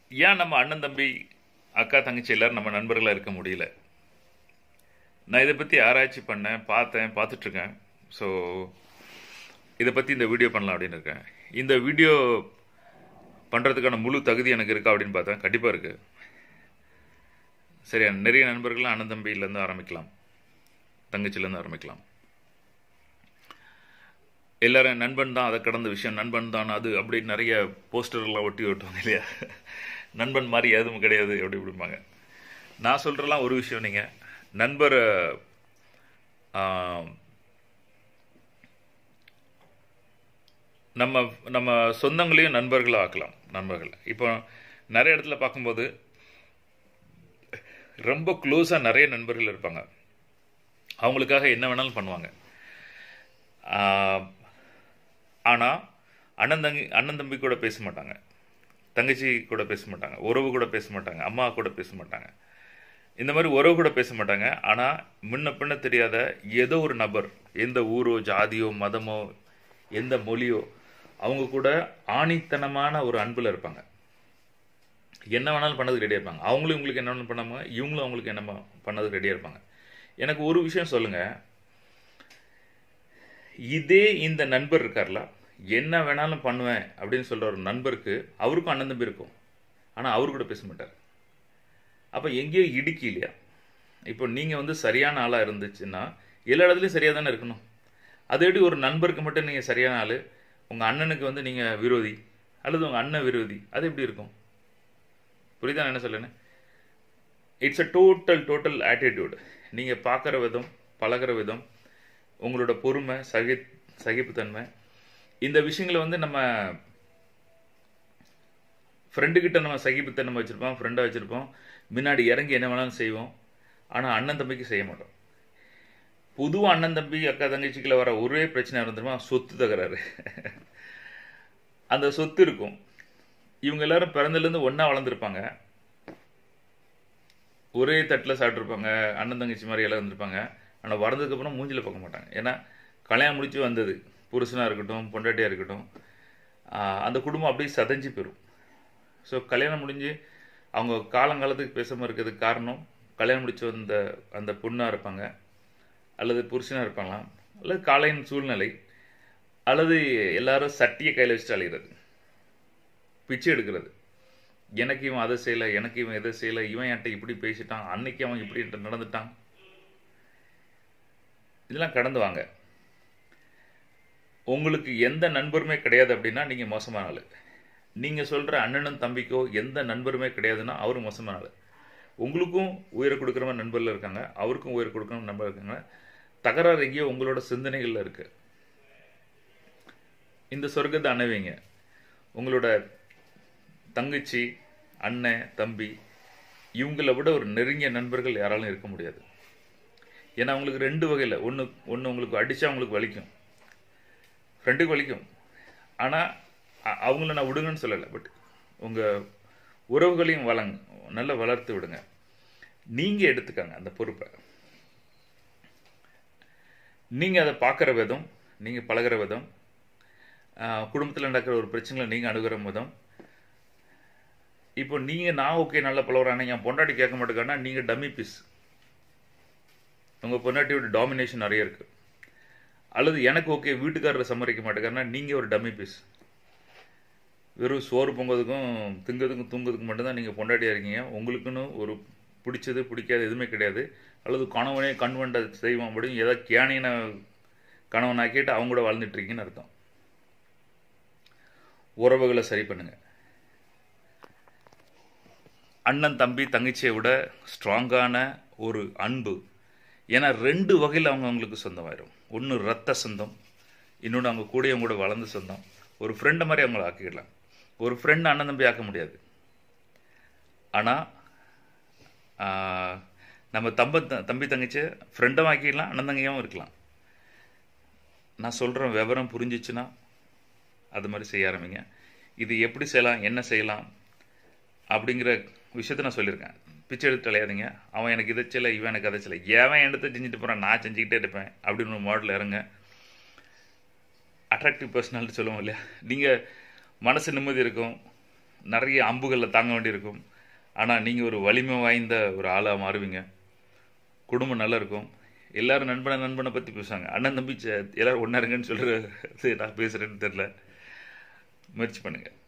ஏன் நம்ம அண்ணன் தம்பி அக்கா தங்கச்சி எல்லாரும் நம்ம நண்பர்களாக இருக்க முடியல நான் இதை பற்றி ஆராய்ச்சி பண்ணேன் பார்த்தேன் பார்த்துட்ருக்கேன் ஸோ இதை பற்றி இந்த வீடியோ பண்ணலாம் அப்படின்னு இருக்கேன் இந்த வீடியோ பண்ணுறதுக்கான முழு தகுதி எனக்கு இருக்கா அப்படின்னு பார்த்தேன் கண்டிப்பாக இருக்குது சரியா நிறைய நண்பர்கள் அண்ணன் தம்பியிலேருந்து ஆரம்பிக்கலாம் தங்கச்சிலேருந்து ஆரம்பிக்கலாம் எல்லாரும் நண்பன் தான் அதை கடந்த விஷயம் நண்பன் தான் அது அப்படி நிறைய போஸ்டர்லாம் ஒட்டி ஓட்டுவாங்க இல்லையா நண்பன் மாதிரி எதுவும் கிடையாது அப்படி இப்படிம்பாங்க நான் சொல்கிறலாம் ஒரு விஷயம் நீங்கள் நண்பர் நம்ம நம்ம சொந்தங்களையும் நண்பர்களாக ஆக்கலாம் நண்பர்கள் இப்போ நிறைய இடத்துல பார்க்கும்போது ரொம்ப க்ளோஸாக நிறைய நண்பர்கள் இருப்பாங்க அவங்களுக்காக என்ன வேணாலும் பண்ணுவாங்க ஆனால் அண்ணன் தங்கி அண்ணன் தம்பி கூட பேச மாட்டாங்க தங்கச்சி கூட பேச மாட்டாங்க உறவு கூட பேச மாட்டாங்க அம்மா கூட பேச மாட்டாங்க இந்த மாதிரி உறவு கூட பேச மாட்டாங்க ஆனால் முன்ன பின்ன தெரியாத ஏதோ ஒரு நபர் எந்த ஊரோ ஜாதியோ மதமோ எந்த மொழியோ அவங்க கூட ஆணித்தனமான ஒரு அன்பில் இருப்பாங்க என்ன வேணாலும் பண்ணதுக்கு ரெடியாக இருப்பாங்க அவங்களும் இவங்களுக்கு என்ன வேணாலும் பண்ணாமல் இவங்களும் அவங்களுக்கு என்ன பண்ணதுக்கு ரெடியாக இருப்பாங்க எனக்கு ஒரு விஷயம் சொல்லுங்கள் இதே இந்த நண்பர் இருக்கார்ல என்ன வேணாலும் பண்ணுவேன் அப்படின்னு சொல்கிற ஒரு நண்பருக்கு அவருக்கும் அண்ணன் தம்பி இருக்கும் ஆனால் அவரு கூட பேச மாட்டார் அப்போ எங்கேயோ இடுக்கி இல்லையா இப்போ நீங்கள் வந்து சரியான ஆளாக இருந்துச்சுன்னா எல்லா இடத்துலையும் சரியாக தானே இருக்கணும் அதை எப்படி ஒரு நண்பருக்கு மட்டும் நீங்கள் சரியான ஆள் உங்கள் அண்ணனுக்கு வந்து நீங்கள் விரோதி அல்லது உங்கள் அண்ணன் விரோதி அது எப்படி இருக்கும் புரியுதா என்ன சொல்லுன்னு it's a total total attitude நீங்கள் பார்க்குற விதம் பழகிற விதம் உங்களோட பொறுமை சகி சகிப்புத்தன்மை இந்த விஷயங்களை வந்து நம்ம ஃப்ரெண்டுக்கிட்ட நம்ம சகிப்புத்தன்மை வச்சுருப்போம் ஃப்ரெண்டாக வச்சுருப்போம் முன்னாடி இறங்கி என்ன வேணாலும் செய்வோம் ஆனால் அண்ணன் தம்பிக்கு செய்ய மாட்டோம் பொதுவாக அண்ணன் தம்பி அக்கா தங்கச்சிக்குள்ள வர ஒரே பிரச்சனை இருந்துருமா சொத்து தகராறு அந்த சொத்து இருக்கும் இவங்க எல்லாரும் பிறந்ததுலேருந்து ஒன்றா வளர்ந்துருப்பாங்க ஒரே தட்டில் சாப்பிட்ருப்பாங்க அண்ணன் தங்கச்சி மாதிரி எல்லாம் இருந்திருப்பாங்க ஆனால் வளர்ந்ததுக்கப்புறம் மூஞ்சில் பார்க்க மாட்டாங்க ஏன்னா கல்யாணம் முடிச்சு வந்தது புருஷனாக இருக்கட்டும் பொண்டாட்டியாக இருக்கட்டும் அந்த குடும்பம் அப்படியே சதஞ்சு போயிடும் ஸோ கல்யாணம் முடிஞ்சு அவங்க காலங்காலத்துக்கு பேசாமல் இருக்கிறதுக்கு காரணம் கல்யாணம் முடிச்சு வந்த அந்த பொண்ணாக இருப்பாங்க அல்லது புருஷனாக இருப்பாங்களாம் அல்லது காலையின் சூழ்நிலை அல்லது எல்லாரும் சட்டியை கையில் வச்சுட்டு அழைகிறது பிச்சை எடுக்கிறது எனக்கு இவன் அதை செய்யலை எனக்கு இவன் எதை செய்யலை இவன் என்கிட்ட இப்படி பேசிட்டான் அன்னைக்கு அவன் இப்படி நடந்துட்டான் இதெல்லாம் கடந்து வாங்க உங்களுக்கு எந்த நண்பருமே கிடையாது அப்படின்னா நீங்கள் மோசமான ஆள் நீங்கள் சொல்கிற அண்ணனும் தம்பிக்கோ எந்த நண்பருமே கிடையாதுன்னா அவரும் மோசமான ஆள் உங்களுக்கும் உயிரை கொடுக்குற நண்பர்கள் இருக்காங்க அவருக்கும் உயிரை கொடுக்குற நண்பர் இருக்காங்க தகராறு எங்கேயோ உங்களோட சிந்தனைகளில் இருக்கு இந்த சொர்க்கத்தை அணைவீங்க உங்களோட தங்கச்சி அண்ணன் தம்பி இவங்களை விட ஒரு நெருங்கிய நண்பர்கள் யாராலும் இருக்க முடியாது ஏன்னா அவங்களுக்கு ரெண்டு வகையில் ஒன்று ஒன்று உங்களுக்கு அடித்தா அவங்களுக்கு வலிக்கும் ஃப்ரெண்டுக்கு வலிக்கும் ஆனால் அவங்கள நான் விடுங்கன்னு சொல்லலை பட் உங்கள் உறவுகளையும் வளங்க நல்லா வளர்த்து விடுங்க நீங்கள் எடுத்துக்கங்க அந்த பொறுப்பை நீங்கள் அதை பார்க்குற விதம் நீங்கள் பழகிற விதம் குடும்பத்தில் நடக்கிற ஒரு பிரச்சனைகளை நீங்கள் அணுகிற விதம் இப்போ நீங்கள் நான் ஓகே நல்லா பழகுறானே என் பொண்டாட்டி கேட்க மாட்டேங்கன்னா நீங்கள் டம்மி பீஸ் உங்கள் பொண்டாட்டியோட டாமினேஷன் நிறைய இருக்குது அல்லது எனக்கு ஓகே வீட்டுக்காரரை சம்மதிக்க மாட்டேங்கிறனா நீங்கள் ஒரு டம்மி பீஸ் வெறும் சோறு பொங்குறதுக்கும் திங்கிறதுக்கும் தூங்குறதுக்கும் மட்டும்தான் நீங்கள் பொண்டாட்டியாக இருக்கீங்க உங்களுக்குன்னு ஒரு பிடிச்சது பிடிக்காது எதுவுமே கிடையாது அல்லது கணவனே கண்வண்ட செய்வோம் அப்படின்னு ஏதாவது கேனின கணவனாக்கிட்டு அவங்க கூட வாழ்ந்துட்டுருக்கீங்கன்னு அர்த்தம் உறவுகளை சரி பண்ணுங்க அண்ணன் தம்பி தங்கச்சியை விட ஸ்ட்ராங்கான ஒரு அன்பு ஏன்னா ரெண்டு வகையில் அவங்க அவங்களுக்கு சொந்தமாயிரும் ஒன்று ரத்த சொந்தம் இன்னொன்று அவங்க கூடயும் கூட வளர்ந்த சொந்தம் ஒரு ஃப்ரெண்டை மாதிரி அவங்கள ஆக்கிடலாம் ஒரு ஃப்ரெண்ட் அண்ணன் தம்பி ஆக்க முடியாது ஆனால் நம்ம தம்ப தம்பி தங்கச்சி ஃப்ரெண்டும் ஆக்கிடலாம் அண்ணன் தங்கையாகவும் இருக்கலாம் நான் சொல்கிறேன் விவரம் புரிஞ்சிச்சுன்னா அது மாதிரி செய்ய ஆரம்பிங்க இது எப்படி செய்யலாம் என்ன செய்யலாம் அப்படிங்கிற விஷயத்த நான் சொல்லியிருக்கேன் பிச்சை எடுத்து அலையாதீங்க அவன் எனக்கு இதை செய்யலை இவன் எனக்கு அதை செய்யலை ஏவன் எடுத்து செஞ்சுட்டு போகிறான் நான் செஞ்சுக்கிட்டே இருப்பேன் அப்படின்னு ஒரு மாடலில் இறங்க அட்ராக்டிவ் பர்சனாலிட்டி சொல்லுவோம் இல்லையா நீங்கள் மனசு நிம்மதி இருக்கும் நிறைய அம்புகளில் தாங்க வேண்டியிருக்கும் ஆனால் நீங்கள் ஒரு வலிமை வாய்ந்த ஒரு ஆளாக மாறுவீங்க குடும்பம் நல்லா இருக்கும் எல்லாரும் நண்பனை நண்பனை பற்றி பேசுவாங்க அண்ணன் தம்பி சே- எல்லாரும் ஒன்றா இருங்கன்னு சொல்கிறது நான் பேசுகிறேன்னு தெரில முயற்சி பண்ணுங்கள்